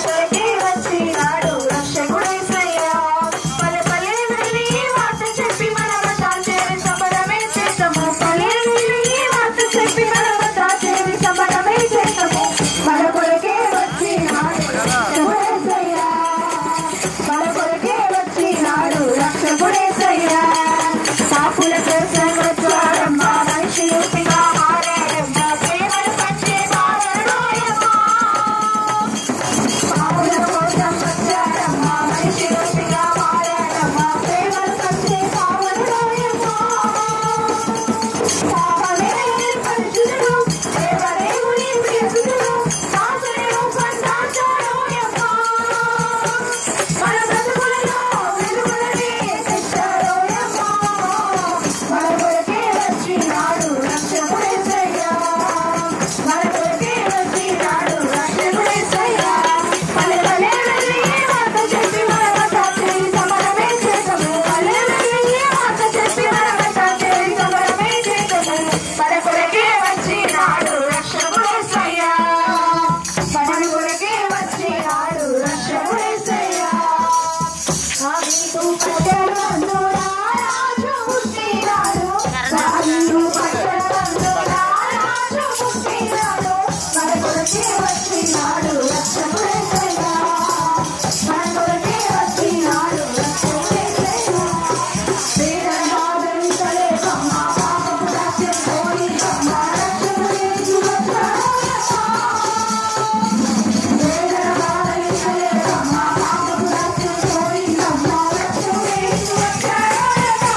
కొరకే వచ్చినాడు రక్షకుడేసయ్యా పల్లె పల్లె వెళ్ళి వార్త చెప్పి మన వ్రతాలు చేరి సంబరమే చేస్తాము పల్లె వెళ్ళి వార్త చెప్పి మన వ్రతాలు చేరి సంబరమే చేస్తాము మన కొరకే వచ్చినాడు రక్షకుడేసయ్యా మన కొరకే వచ్చినాడు రక్షకుడేసయ్యా పాపుల కోసం వచ్చాడమ్మా మనిషి రూపిగా మారాడమ్మా ప్రేమను పంచే మారడోయమ్మా పాపుల కోసం వచ్చాడమ్మా మనిషి రూపిగా మారాడమ్మా ప్రేమను పంచే మారడోయమ్మా పాపమే పరిశుద్ధుడు దేవదేవుని ప్రియసుతుడు దాసులను సంతాచారోయమ్మా మన బ్రతుకులలో వెలుగులని తెచ్చారోయమ్మా మన కొరకే వచ్చినాడు రక్షకుడేసయ్యా మన కొరకే వచ్చినాడు రక్షకుడేసయ్యా పల్లె పల్లె వెళ్ళి వార్త చెప్పి మన వద్ద చేరి సమరమే చేసము పల్లె వెళ్ళి వార్త చెప్పి మన వద్ద చేరి సమరమే చేసము మన కొరకే వచ్చినాడు రక్షకుడేసయ్యా మన కొరకే వచ్చినాడు రక్షకుడేసయ్యా రాజు పట్టణంలోనా రాజు పుట్టినాడు రాజు పట్టణంలోనా రాజు పుట్టినాడు మన కొరకే వచ్చినాడు రక్షకుడేసయ్యా మన కొరకే వచ్చినాడు రక్షకుడేసయ్యా వేదనాదరించలేకమ్మ పాపపు రాజ్యం పోనీకమ్మ రక్షకుడేసు వచ్చాడయ్యా వేదనాదరించలేకమ్మ పాపపు రాజ్యం పోనీకమ్మ రక్షకుడేసు వచ్చాడయ్యా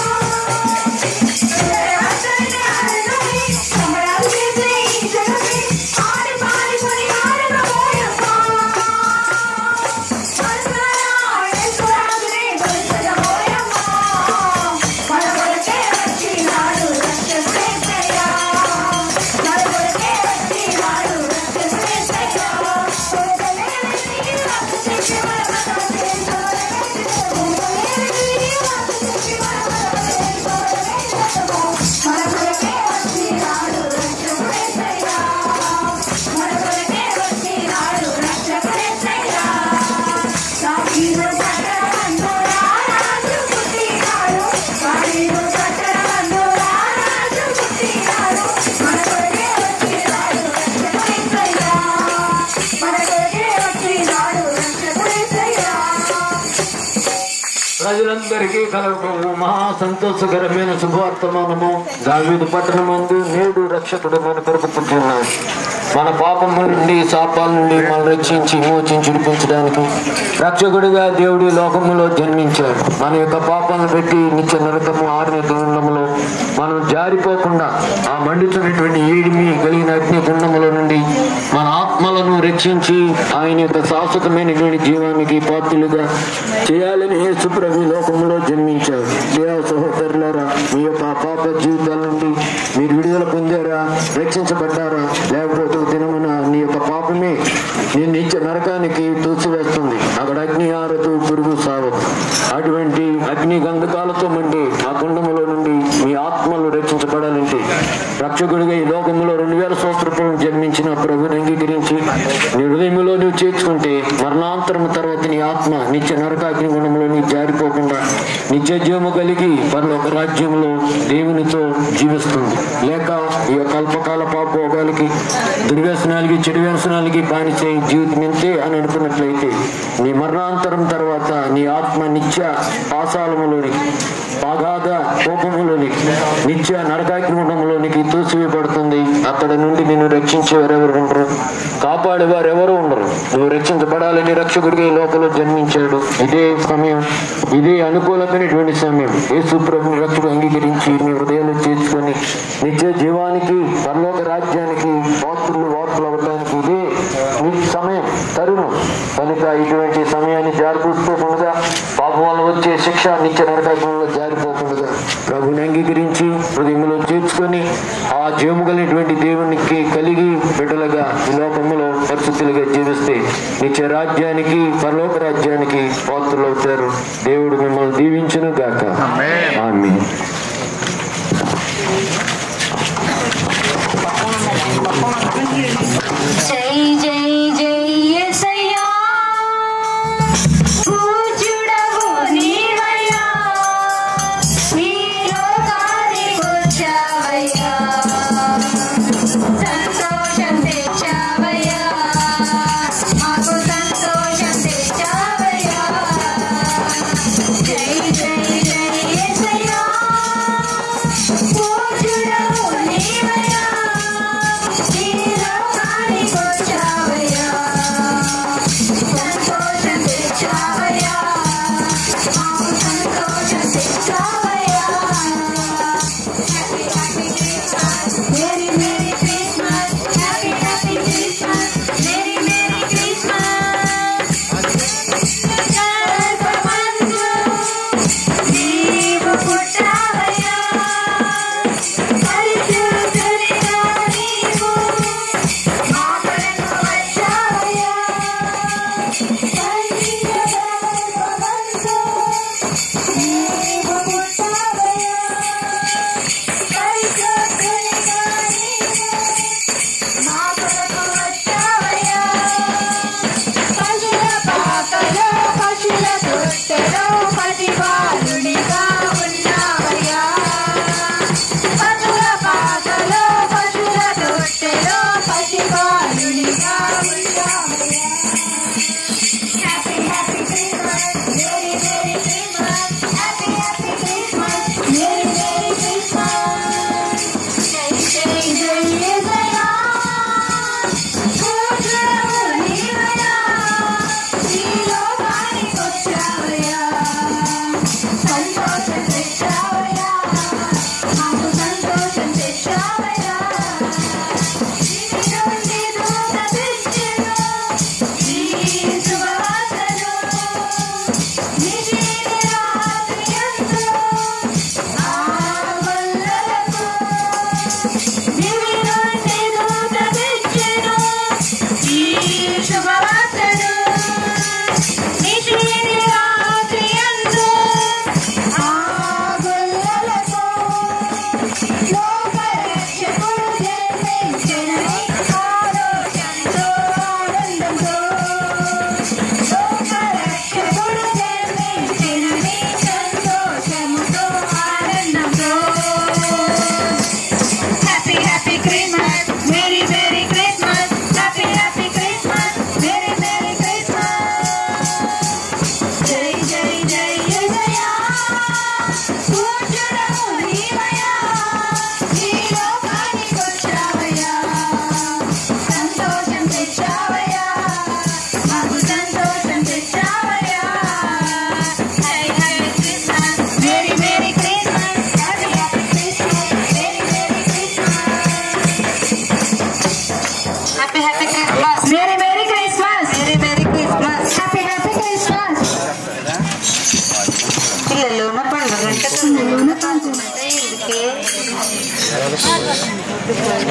ప్రజలందరికీ కలగబోవు మహా సంతోషకరమైన శుభవర్తమానము దావీదు పట్టణమందు నేడు రక్షకుడు మన కొరకు పుట్టినాడు మన పాపముల నుండి శాపాల నుండి మనం రక్షించి మోచించి విడిపించడానికి రక్షకుడిగా దేవుడి లోకములో జన్మించాడు మన యొక్క పాపాలను పెట్టి నిత్య నరకము ఆరిన గుండములో మనం జారిపోకుండా ఆ మండుతున్నటువంటి ఏడిమి కలిగిన అగ్ని గుండముల నుండి మన ఆత్మలను రక్షించి ఆయన యొక్క శాశ్వతమైనటువంటి జీవానికి పాత్రులుగా చేయాలని యేసుప్రభు ఈ లోకంలో జన్మించారు దేవ సహోదరులారా మీ యొక్క పాప జీవితాల నుండి మీరు విడుదల పొందారా రక్షించబడ్డారా లేకపోతే ఒక దినమున నీ యొక్క పాపమే నీ నిత్య నరకానికి తూసివేస్తుంది అక్కడ అగ్ని ఆరదు పురుగు సావదు అటువంటి అగ్ని గంధకాలతో మండి ఆ కుండములో నుండి మీ ఆత్మలు రక్షించబడాలంటే రక్షకుడిగా ఈ లోకములో రెండు వేల సంవత్సరాలు జన్మించిన ప్రభుని అంగీకరించి నీ హృదయంలో నువ్వు చేర్చుకుంటే మరణాంతరం తర్వాత నీ ఆత్మ నిత్య నరకాగ్ని గుణంలో నీకు జారిపోకుండా నిత్య జీవము కలిగి పరలోక రాజ్యంలో దేవునితో జీవిస్తుంది లేక ఈ యొక్క అల్పకాల పాపోగాలకి దుర్వ్యసనాలకి చెడు వ్యసనాలకి బానిసే జీవితం ఇంతే అని అనుకున్నట్లయితే నీ మరణాంతరం తర్వాత నీ ఆత్మ నిత్య పాసాలములోని పాగాధ కోపములోని నిత్య నరకాగ్నిగుండంలోనికి తూసివేయబడుతుంది అక్కడ నుండి నిన్ను రక్షించే వారెవరు ఉండరు కాపాడే వారు ఎవరు ఉండరు నువ్వు రక్షించబడాలని రక్షకుడిగా ఈ లోకంలో జన్మించాడు ఇదే సమయం ఇదే అనుకూలమైనటువంటి సమయం యేసు ప్రభు రక్షకుడు అంగీకరించి నీ హృదయాలు చేర్చుకొని నిత్య జీవానికి పరలోక రాజ్యానికి వార్తలు వార్తలు అవ్వడానికి ఇదే నీ సమయం తరుణం కనుక ఇటువంటి సమయాన్ని జారిపోకుండా పాపం వల్ల వచ్చే శిక్ష నిత్య నరకాగ్నిలో జారిపోకుండా ప్రభుని అంగీకరించి హృదయంలో చేర్చుకొని ఆ జీవము కలిగినటువంటి దేవునికి కలిగి బిడ్డలుగా ఈ లోకములో పరిస్థితులుగా జీవిస్తే నిత్య రాజ్యానికి పరలోక రాజ్యానికి పాత్రలు అవుతారు దేవుడు మిమ్మల్ని దీవించును గాక ఆమె జై జై జై యేసయ్యా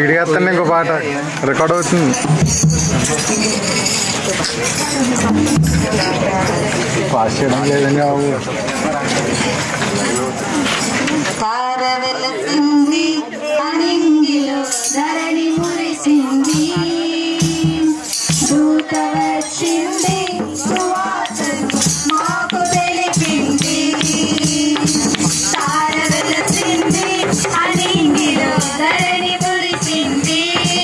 ఇడిగేస్తాను ఇంకో పాట రికార్డ్ అవుతుంది పాస్ చేయడం లేదండి బాబు తారవెలసింది అనింగిలో ధరణి మురిసింది దూత వచ్చింది సువాసన మాకు తెలిపింది తారవెలసింది అనింగిలో ధరణి మురిసింది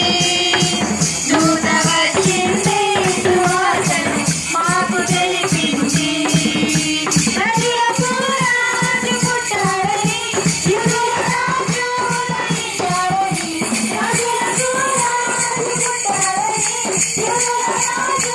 దూత వచ్చింది సువాసన మాకు తెలిపింది ప్రజల పురాణి పుట్టాడని యువరాజు నడిచాడని ప్రజల పురాణి పుట్టాడని యువరాజు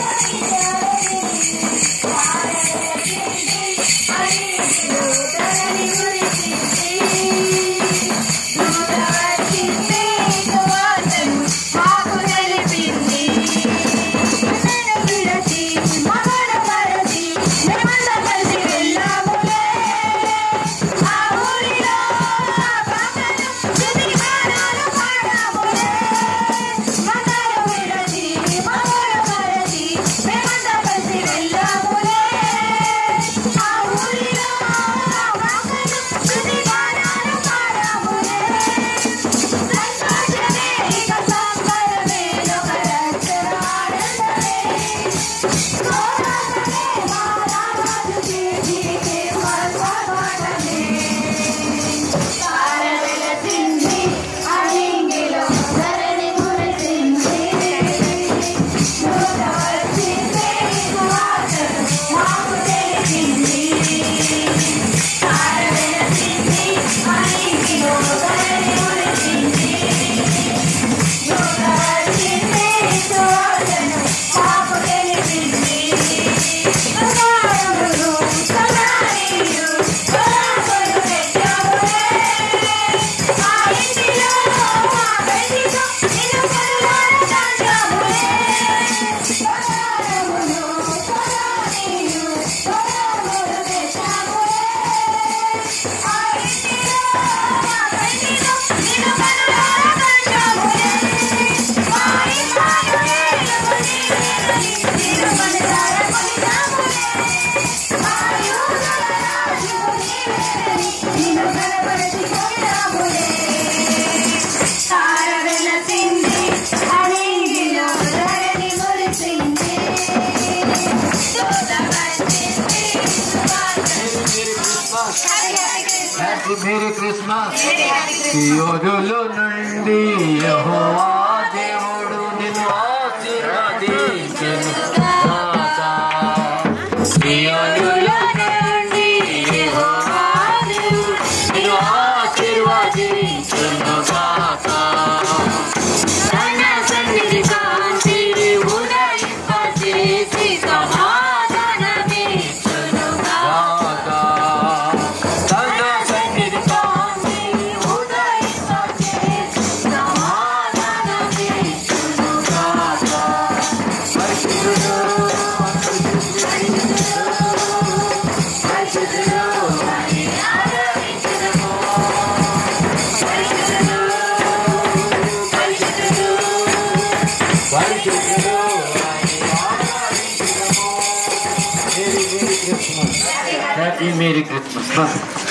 హ్యాపీ మేరీ క్రిస్మస్ యోగులో నుండి యెహోవా దేవుడు నిన్ను ఆశీర్వదించెను గాక. యోగులో నుండి యెహోవా దేవుడు నిన్ను ఆశీర్వదించెను గాక. తన సన్నిధి కాంతి ఉదయింపచేసి సమాధానమిచ్చును గాక. తన సన్నిధి కాంతి ఉదయింపచేసి సమాధానమిచ్చును గాక. పరిశుద్ధుడు, పరిశుద్ధుడు అని ఆరాధించుదుము. పరిశుద్ధుడు, పరిశుద్ధుడు, పరిశుద్ధుడు అని ఆరాధించుదుము. Merry Merry Christmas. Happy Merry Christmas.